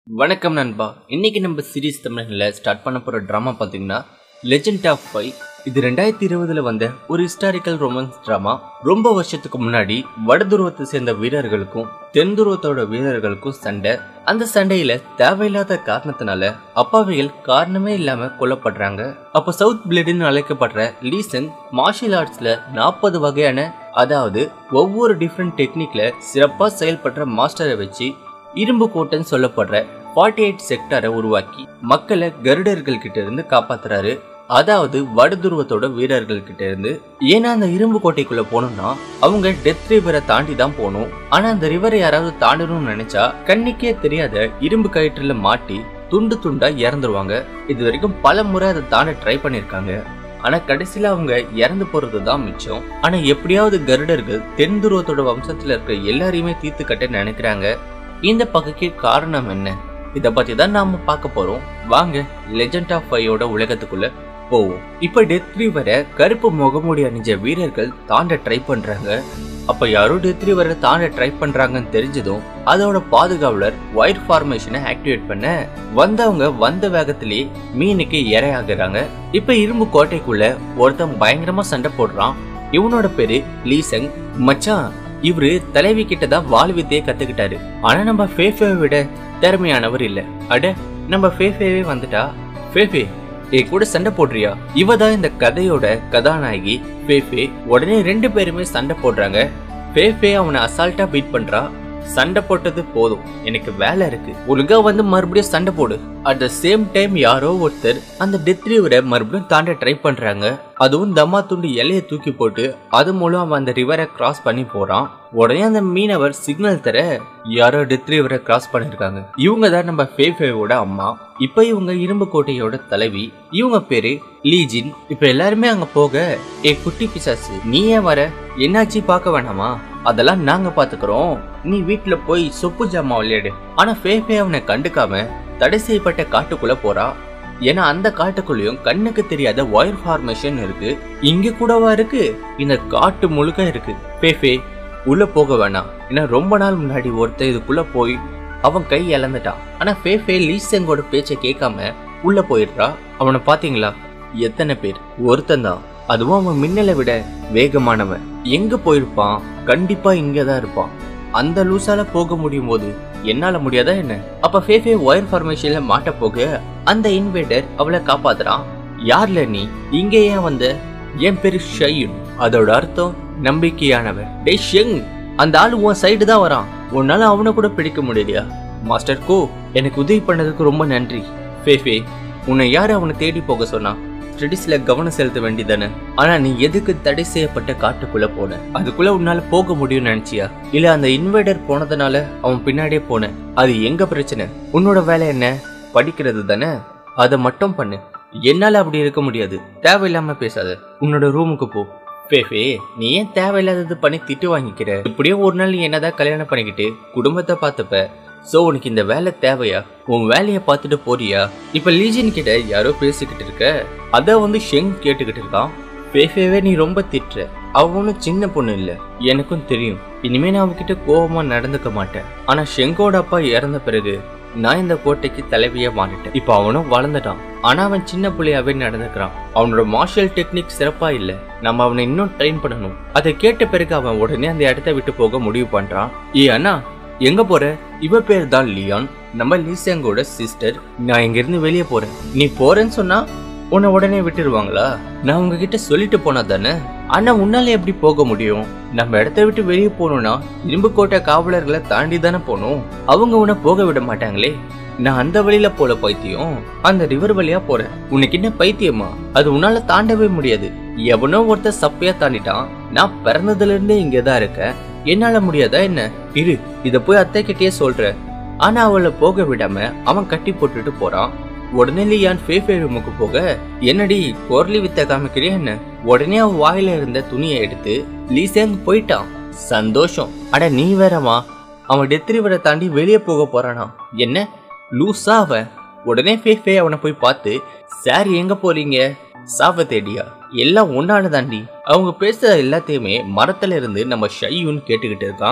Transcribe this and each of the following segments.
வணக்கம் நண்பா இன்னைக்கு நம்ம சீரிஸ் தமிழனில் ஸ்டார்ட் பண்ண போகிற ட்ராமா பார்த்தீங்கன்னா லெஜெண்ட் ஆஃப் ஃபைவ் இது ரெண்டாயிரத்தி இருபதுல வந்த ஒரு ஹிஸ்டாரிக்கல் ரொமான்ஸ் ட்ராமா ரொம்ப வருஷத்துக்கு முன்னாடி வடதுருவத்தை சேர்ந்த வீரர்களுக்கும் தென் துருவத்தோட வீரர்களுக்கும் சண்டை அந்த சண்டையில தேவையில்லாத காரணத்தினால அப்பாவிகள் காரணமே இல்லாம கொல்லப்படுறாங்க அப்ப சவுத் பிளேடுன்னு அழைக்கப்படுற லீசன் மார்ஷியல் ஆர்ட்ஸ்ல நாற்பது வகையான அதாவது ஒவ்வொரு டிஃப்ரெண்ட் டெக்னிக்ல சிறப்பா செயல்படுற மாஸ்டரை வச்சு இரும்பு கோட்டைன்னு சொல்லப்படுற ஃபார்ட்டி எயிட் செக்டரை உருவாக்கி மக்களை கருடர்கள் கிட்ட இருந்து காப்பாத்துறாரு அதாவது வடதுருவத்தோட வீரர்கள் கிட்ட இருந்து ஏன்னா அந்த இரும்பு கோட்டைக்குள்ள போகணும்னா அவங்க டெத் ரிவரை தாண்டி தான் போகணும் ஆனா அந்த ரிவரை யாராவது தாண்டணும்னு நினைச்சா கண்ணுக்கே தெரியாத இரும்பு கயிற்றுல மாட்டி துண்டு துண்டா இறந்துருவாங்க இது வரைக்கும் பல முறை அதை தாண்ட ட்ரை பண்ணிருக்காங்க ஆனா கடைசியில அவங்க இறந்து போறது தான் மிச்சம் ஆனா எப்படியாவது கருடர்கள் தென் துருவத்தோட வம்சத்துல இருக்க எல்லாரையுமே தீர்த்து கட்ட நினைக்கிறாங்க இந்த பகைக்கு காரணம் என்ன இத பத்தி தான் நாம பார்க்க போறோம் வாங்க லெஜெண்ட் ஆஃப் ஃபைவோட உலகத்துக்குள்ள போவோம் இப்ப டெத் ரிவரை கருப்பு முகமூடி அணிஞ்ச வீரர்கள் தாண்ட ட்ரை பண்றாங்க அப்ப யாரோ டெத் ரிவரை தாண்ட ட்ரை பண்றாங்கன்னு தெரிஞ்சதும் அதோட பாதுகாவலர் ஒயர் ஃபார்மேஷனை ஆக்டிவேட் பண்ண வந்தவங்க வந்த வேகத்திலே மீனுக்கு இரையாகுறாங்க இப்ப இரும்பு கோட்டைக்குள்ள ஒருத்தன் பயங்கரமா சண்டை போடுறான் இவனோட பேரு லீசங் மச்சான் இவரு தலைவி கிட்ட தான் வாள் வித்தையை கத்துக்கிட்டாரு ஆனா நம்ம ஃபேஃபே விட திறமையானவர் இல்ல அட நம்ம ஃபேஃபேவே வந்துட்டா ஃபேஃபே ஏ கூட சண்டை போடுறியா இவ தான் இந்த கதையோட கதாநாயகி ஃபேஃபே உடனே ரெண்டு பேருமே சண்டை போடுறாங்க ஃபேஃபே அவனை அசால்ட்டா பீட் பண்றா சண்டை போட்டது போதும் எனக்கு வேலை இருக்கு ஒழுங்கா வந்து மறுபடியும் சண்டை போடு அட் த சேம் டைம் யாரோ ஒருத்தர் அந்த டெத் ரிவரை மறுபடியும் தாண்ட ட்ரை பண்றாங்க அதுவும் தம்மா துண்டு இலைய தூக்கி போட்டு அது மூலம் அவன் அந்த ரிவரை கிராஸ் பண்ணி போறான் உடனே அந்த மீனவர் சிக்னல் தர யாரோ டெத் ரிவரை கிராஸ் பண்ணிருக்காங்க இவங்க தான் நம்ம ஃபேஃபேவோட அம்மா இப்ப இவங்க இரும்பு கோட்டையோட தலைவி இவங்க பேரு லீஜின் இப்ப எல்லாருமே அங்க போக ஏ குட்டி பிசாசு நீ ஏன் வர என்னாச்சு பார்க்க வேணாமா அதெல்லாம் நாங்க பாத்துக்கிறோம் நீ வீட்டுல போய் சொப்பு ஜாமா விளையாடு ஆனா ஃபேஃபே அவனை கண்டுக்காம தடை செய்யப்பட்ட காட்டுக்குள்ள போறா ஏன்னா அந்த காட்டுக்குள்ளேயும் கண்ணுக்கு தெரியாத ஒயர் ஃபார்மேஷன் இருக்கு இங்க கூடவா இருக்கு இந்த காட்டு முழுக்க இருக்கு ஃபேஃபே உள்ள போக வேணாம் ஏன்னா ரொம்ப நாள் முன்னாடி ஒருத்தன் இதுக்குள்ள போய் அவன் கை இழந்துட்டான் ஆனா ஃபேஃபே லீசங்கோட பேச்சை கேட்காம உள்ள போயிடுறா அவனை பாத்தீங்களா எத்தனை பேர் ஒருத்தன் தான் அதுவும் அவன் மின்னலை விட வேகமானவன் எங்க போயிருப்பான் கண்டிப்பா இங்கதான் இருப்பான் அந்த லூசால போக முடியும் போது என்னால முடியாதா என்ன அப்ப ஃபேஃபே ஒயர் ஃபார்மேஷன்ல மாட்ட போக அந்த இன்வேடர் அவளை காப்பாத்துறான் யார்ல நீ இங்க ஏன் வந்த என் பேரு ஷையுன் அதோட அர்த்தம் நம்பிக்கையானவன் டேய் ஷெங் அந்த ஆளு உன் சைடு தான் வரான் உன்னால அவனை கூட பிடிக்க முடியலையா மாஸ்டர் கோ எனக்கு உதவி பண்ணதுக்கு ரொம்ப நன்றி ஃபேஃபே உன்னை யாரு அவனை தேடி போக சொன்னா ஸ்டடிஸ்ல கவனம் செலுத்த வேண்டியதானே ஆனா நீ எதுக்கு தடை செய்யப்பட்ட காட்டுக்குள்ள போன அதுக்குள்ள உன்னால போக முடியும்னு நினைச்சியா இல்ல அந்த இன்வைடர் போனதுனால அவன் பின்னாடியே போன அது எங்க பிரச்சனை உன்னோட வேலை என்ன படிக்கிறது தானே அதை மட்டும் பண்ணு என்னால அப்படி இருக்க முடியாது தேவையில்லாம பேசாத உன்னோட ரூமுக்கு போ ஃபேஃபே நீ ஏன் தேவையில்லாதது பண்ணி திட்டு வாங்கிக்கிற இப்படியே ஒரு நாள் நீ என்னதான் கல்யாணம் பண்ணிக்கிட்டு குடும்பத்தை பார்த்துப்ப சோ உனக்கு இந்த வேலை தேவையா உன் வேலையை பார்த்துட்டு போறியா இப்ப லீஜன் கிட்ட யாரோ பேசிக்கிட்டு இருக்க அத வந்து ஷெங் கேட்டுக்கிட்டு இருக்கான் ஃபேஃபேவே நீ ரொம்ப திட்டுற அவ ஒன்றும் சின்ன பொண்ணு இல்ல எனக்கும் தெரியும் இனிமே நான் அவகிட்ட கோபமா நடந்துக்க மாட்டேன் ஆனா ஷெங்கோட அப்பா இறந்த பிறகு நான் இந்த கோட்டைக்கு தலைவியா மாறிட்டேன் இப்ப அவனும் வளர்ந்துட்டான் ஆனா அவன் சின்ன பிள்ளையாவே நடந்துக்கிறான் அவனோட மார்ஷியல் டெக்னிக் சிறப்பா இல்ல நம்ம அவனை இன்னும் ட்ரெயின் பண்ணணும் அதை கேட்ட பிறகு அவன் உடனே அந்த இடத்த விட்டு போக முடிவு பண்றான் ஏ அண்ணா எங்க போற இவ பேர் தான் லியான் நம்ம லீசங்கோட சிஸ்டர் நான் இங்க இருந்து வெளியே போறேன் நீ போறேன்னு சொன்னா உன்னை உடனே விட்டுருவாங்களா நான் உங்ககிட்ட சொல்லிட்டு போனா தானே ஆனா உன்னால எப்படி போக முடியும் நம்ம இடத்த விட்டு வெளியே போகணும்னா இரும்பு கோட்டை காவலர்களை தாண்டி தானே போகணும் அவங்க உன்னை போக விட மாட்டாங்களே நான் அந்த வழியில போல பைத்தியம் அந்த ரிவர் வழியா போறேன் உனக்கு என்ன பைத்தியமா அது உன்னால தாண்டவே முடியாது எவனோ ஒருத்தர் சப்பையா தாண்டிட்டான் நான் பிறந்ததுல இருந்தே இங்கதான் இருக்கேன் என்னால முடியாதா என்ன இரு இத போய் அத்தை கிட்டயே சொல்ற ஆனா அவளை போக விடாம அவன் கட்டி போட்டுட்டு போறான் உடனே லியான் ஃபேஃபே ரூமுக்கு போக என்னடி குரலி வித்த காமிக்கிறியா என்ன உடனே அவன் வாயில இருந்த துணியை எடுத்து லீசேங் போயிட்டான் சந்தோஷம் அட நீ வேறமா அவன் டெத் ரிவரை தாண்டி வெளியே போக போறானா என்ன லூசா அவன் உடனே ஃபேஃபே அவனை போய் பார்த்து சார் எங்க போறீங்க சாவ தேடியா எல்லாம் ஒன்னால தாண்டி அவங்க பேசுற எல்லாத்தையுமே மரத்துல இருந்து நம்ம ஷையுன்னு கேட்டுக்கிட்டு இருக்கான்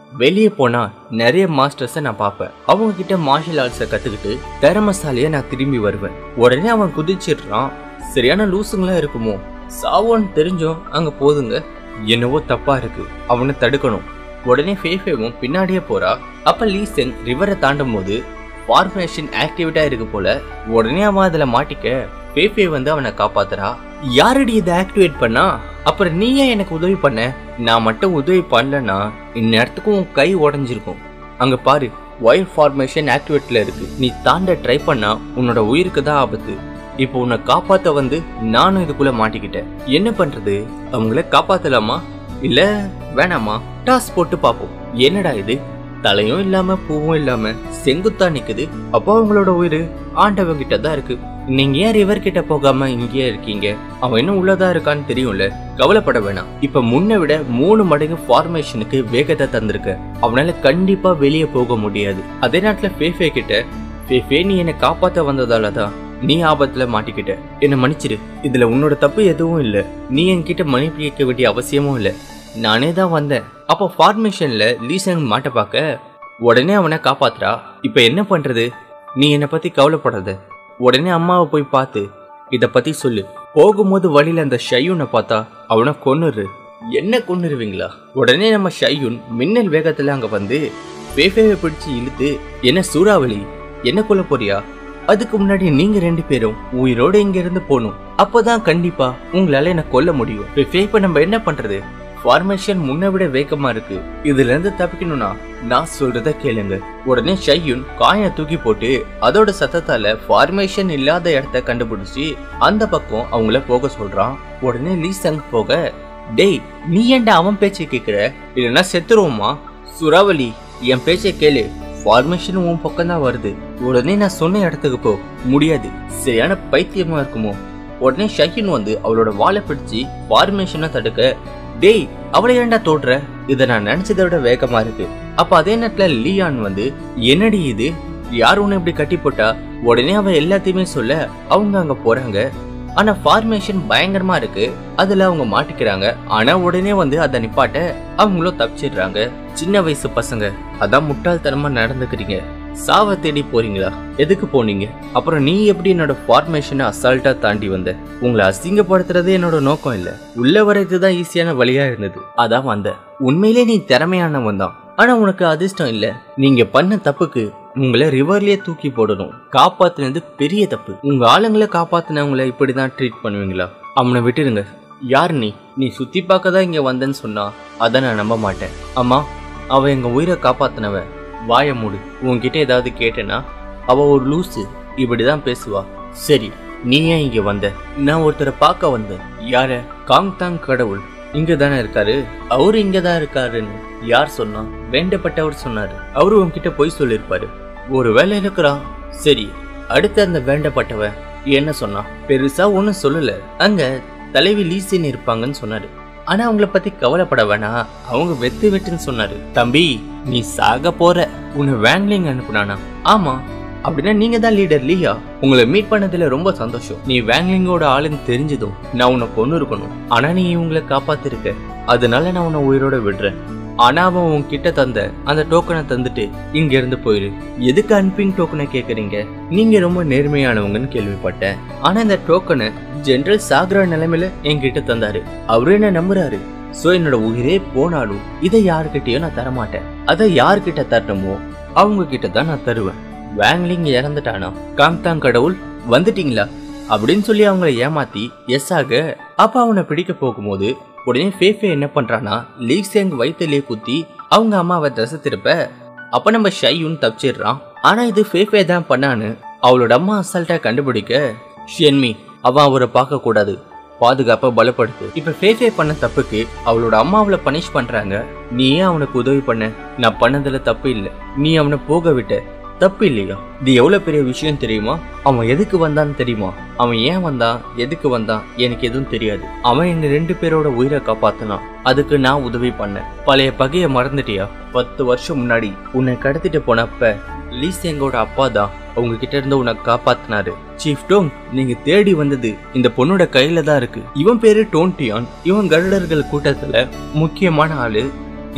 வெளியே போனா நிறைய மாஸ்டர்ஸை நான் பார்ப்பேன் அவங்க கிட்ட மார்ஷல் ஆர்ட்ஸை கத்துக்கிட்டு திறமசாலியா நான் திரும்பி வருவேன் உடனே அவன் குதிச்சிடுறான் சரியான லூசுங்களா இருக்குமோ சாவோன்னு தெரிஞ்சும் அங்க போதுங்க என்னவோ தப்பா இருக்கு அவனை தடுக்கணும் உடனே ஃபேஃபேவும் பின்னாடியே போறா அப்ப லீசெங் ரிவரை தாண்டும் போது ஃபார்மேஷன் ஆக்டிவேட்டா இருக்கு போல உடனே அவன் அதுல மாட்டிக்க ஃபேஃபே வந்து அவனை காப்பாத்துறா யாரடி இதை ஆக்டிவேட் பண்ணா அப்புறம் நீ ஏன் எனக்கு உதவி பண்ண நான் மட்டும் உதவி பண்ணலன்னா இந்நேரத்துக்கும் உன் கை உடஞ்சிருக்கும் அங்க பாரு ஒயர் ஃபார்மேஷன் ஆக்டிவேட்ல இருக்கு நீ தாண்ட ட்ரை பண்ணா உன்னோட உயிருக்கு தான் ஆபத்து இப்போ உன்னை காப்பாத்த வந்து நானும் இதுக்குள்ள மாட்டிக்கிட்டேன் என்ன பண்றது அவங்கள காப்பாத்தலாமா இல்ல வேணாமா டாஸ் போட்டு பாப்போம் என்னடா இது தலையும் இல்லாம பூவும் இல்லாம செங்குத்தா நிக்குது அப்போ அவங்களோட உயிர் ஆண்டவன் கிட்ட தான் இருக்கு நீங்க ஏன் ரிவர் கிட்ட போகாம இங்கேயே இருக்கீங்க அவன் இன்னும் உள்ளதா இருக்கான்னு தெரியும்ல கவலைப்பட வேணாம் இப்ப முன்ன விட மூணு மடங்கு ஃபார்மேஷனுக்கு வேகத்தை தந்திருக்க அவனால கண்டிப்பா வெளியே போக முடியாது அதே நேரத்துல ஃபேஃபே கிட்ட ஃபேஃபே நீ என்னை காப்பாத்த வந்ததால தான் நீ ஆபத்துல மாட்டிக்கிட்ட என்ன மன்னிச்சிரு இதுல உன்னோட தப்பு எதுவும் இல்ல நீ என்கிட்ட மன்னிப்பு கேட்க வேண்டிய அவசியமும் இல்ல நானே தான் வந்தேன் அப்போ ஃபார்மேஷன்ல லீசன் மாட்ட பார்க்க உடனே அவனை காப்பாத்துறா இப்ப என்ன பண்றது நீ என்னை பத்தி கவலைப்படாத உடனே அம்மாவை போய் பார்த்து இத பத்தி சொல்லு போகும்போது வழியில அந்த ஷையுனை பார்த்தா அவனை கொன்னுரு என்ன கொன்னுருவீங்களா உடனே நம்ம ஷையுன் மின்னல் வேகத்துல அங்க வந்து ஃபேஃபேவை பிடிச்சு இழுத்து என்ன சூறாவளி என்ன கொல்ல போறியா அதுக்கு முன்னாடி நீங்க ரெண்டு பேரும் உயிரோட இங்க இருந்து போகணும் அப்பதான் கண்டிப்பா உங்களால என்ன கொல்ல முடியும் ஃபேஃபே, இப்ப நம்ம என்ன பண்றது ஃபார்மேஷன் முன்ன விட வேகமா இருக்கு இதுல இருந்து தப்பிக்கணும்னா நான் சொல்றத கேளுங்க உடனே ஷையுன் காயை தூக்கி போட்டு அதோட சத்தத்தால ஃபார்மேஷன் இல்லாத இடத்த கண்டுபிடிச்சு அந்த பக்கம் அவங்கள போக சொல்றான் உடனே லீசங் போக டேய் நீ ஏன்டா அவன் பேச்சை கேக்குற இல்லைன்னா செத்துருவோமா சுறாவளி என் பேச்சை கேளு ஃபார்மேஷன் உன் பக்கம் தான் வருது உடனே நான் சொன்ன இடத்துக்கு போ முடியாது சரியான பைத்தியமா இருக்குமோ உடனே ஷஹீன் வந்து அவளோட வாழை பிடிச்சு ஃபார்மேஷனை தடுக்க டேய் அவளை ஏன்டா தோடுற இதை நான் நினைச்சதை விட வேகமா இருக்கு அப்ப அதே நேரத்துல லீயான் வந்து என்னடி இது யார் உன்னை இப்படி கட்டி போட்டா உடனே அவ எல்லாத்தையுமே சொல்ல அவங்க அங்க போறாங்க ஆனா ஃபார்மேஷன் பயங்கரமா இருக்கு அதுல அவங்க மாட்டிக்கிறாங்க ஆனா உடனே வந்து அதை நிப்பாட்ட அவங்களும் தப்பிச்சிடுறாங்க சின்ன வயசு பசங்க அதான் முட்டாள்தனமா நடந்துக்கிறீங்க சாவை தேடி போறீங்களா எதுக்கு போனீங்க அப்புறம் நீ எப்படி என்னோட ஃபார்மேஷனை அசால்ட்டா தாண்டி வந்த உங்களை அசிங்கப்படுத்துறதே என்னோட நோக்கம் இல்ல உள்ள வரைக்குதான் ஈஸியான வழியா இருந்தது அதான் வந்த உண்மையிலே நீ திறமையானவன் தான் ஆனா உனக்கு அதிர்ஷ்டம் இல்ல நீங்க பண்ண தப்புக்கு உங்களை ரிவர்லயே தூக்கி போடணும் காப்பாத்துனது பெரிய தப்பு உங்க ஆளுங்களை காப்பாத்துனவங்கள இப்படிதான் ட்ரீட் பண்ணுவீங்களா அவனை விட்டுருங்க யார் நீ நீ சுத்தி பார்க்க தான் இங்க வந்தேன்னு சொன்னா அதை நான் நம்ப மாட்டேன் அம்மா அவ எங்க உயிரை காப்பாத்தினவ வாய மூடு உன்கிட்ட ஏதாவது கேட்டேனா அவ ஒரு லூசு இப்படிதான் பேசுவா சரி நீ ஏன் இங்க வந்த நான் ஒருத்தரை பார்க்க வந்தேன் யார காங்தாங் கடவுள் இங்க தானே இருக்காரு அவரு இங்க தான் இருக்காருன்னு யார் சொன்னா வேண்டப்பட்டவர் சொன்னாரு அவரு உன்கிட்ட போய் சொல்லிருப்பாரு ஒரு வேலை இருக்கிறான் சரி அடுத்து அந்த வேண்டப்பட்டவன் என்ன சொன்னா பெருசா ஒன்னும் சொல்லல அங்க தலைவி லீசின்னு இருப்பாங்கன்னு சொன்னாரு ஆனா அவங்கள பத்தி கவலைப்பட வேணாம் அவங்க வெத்து வெட்டுன்னு சொன்னாரு தம்பி நீ சாக போற உன்னை வேங்லிங் அனுப்புனானா ஆமா அப்படின்னா நீங்க தான் லீடர் லீயா உங்களை மீட் பண்ணதுல ரொம்ப சந்தோஷம் நீ வேங்லிங்கோட ஆளுன்னு தெரிஞ்சதும் நான் உன்னை கொண்டு இருக்கணும் ஆனா நீ உங்களை காப்பாத்திருக்க அதனால நான் உன்னை உயிரோட விடுறேன் ஆனா அவன் உன்கிட்ட தந்த அந்த டோக்கனை தந்துட்டு இங்க இருந்து போயிரு எதுக்கு அன்பிங் டோக்கனை கேக்குறீங்க நீங்க ரொம்ப நேர்மையானவங்கன்னு கேள்விப்பட்டேன் ஆனா இந்த டோக்கனை ஜெனரல் சாகுற நிலைமையில என்கிட்ட தந்தாரு அவரு என்ன நம்புறாரு சோ என்னோட உயிரே போனாலும் இதை யாருக்கிட்டயும் நான் தரமாட்டேன் அதை யார்கிட்ட தரணுமோ அவங்க கிட்ட தான் நான் தருவேன் வேங்லிங் இறந்துட்டானா காங்தாங் கடவுள் வந்துட்டீங்களா அப்படின்னு சொல்லி அவங்கள ஏமாத்தி எஸ் ஆக அப்ப அவனை பிடிக்க போகும்போது உடனே ஃபேஃபே என்ன பண்றானா லீக்ஸேங் வயிற்றுலயே குத்தி அவங்க அம்மாவை தசை திருப்ப அப்ப நம்ம ஷையுன் தப்பிச்சிடுறான் ஆனா இது ஃபேஃபே தான் பண்ணான்னு அவளோட அம்மா அசால்ட்டா கண்டுபிடிக்க ஷென்மி அவன் அவரை பார்க்க கூடாது பாதுகாப்பை பலப்படுத்து இப்ப ஃபேஃபே பண்ண தப்புக்கு அவளோட அம்மா அவளை பனிஷ் பண்றாங்க நீ ஏன் அவனுக்கு உதவி பண்ண நான் பண்ணதுல தப்பு இல்லை நீ அவனை போக விட்ட தப்பு இல்லையா இது எவ்வளவு பெரிய விஷயம் தெரியுமா அவன் எதுக்கு வந்தான்னு தெரியுமா அவன் ஏன் வந்தான் எதுக்கு வந்தான் எனக்கு எதுவும் தெரியாது அவன் எங்க ரெண்டு பேரோட உயிரை காப்பாத்தினான் அதுக்கு நான் உதவி பண்ணேன் பழைய பகைய மறந்துட்டியா பத்து வருஷம் முன்னாடி உன்னை கடத்திட்டு போனப்ப லீசேங்கோட அப்பா தான் அவங்க கிட்ட இருந்து உன்னை காப்பாத்தினாரு சீஃப் டோங் நீங்க தேடி வந்தது இந்த பொண்ணோட கையில தான் இருக்கு இவன் பேரு டோன்டியான் இவன் கருடர்கள் கூட்டத்துல முக்கியமான ஆளு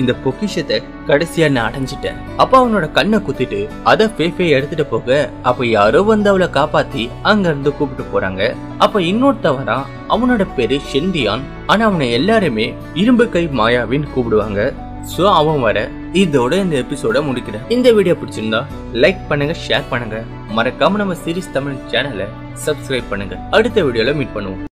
இந்த பொக்கிஷத்தை கடைசியா நான் அடைஞ்சிட்டேன் அப்ப அவனோட கண்ணை குத்திட்டு அத ஃபேஃபே எடுத்துட்டு போக அப்ப யாரோ வந்து அவளை காப்பாத்தி அங்க இருந்து கூப்பிட்டு போறாங்க அப்ப இன்னொருத்தவரான் அவனோட பேரு ஷெந்தியான் ஆனா அவனை எல்லாருமே இரும்பு கை மாயாவின்னு கூப்பிடுவாங்க சோ அவன் வர இதோட இந்த எபிசோட முடிக்கிறேன் இந்த வீடியோ பிடிச்சிருந்தா லைக் பண்ணுங்க ஷேர் பண்ணுங்க மறக்காம நம்ம சீரிஸ் தமிழ் சேனலை சப்ஸ்கிரைப் பண்ணுங்க அடுத்த வீடியோல மீட் பண்ணுவோம்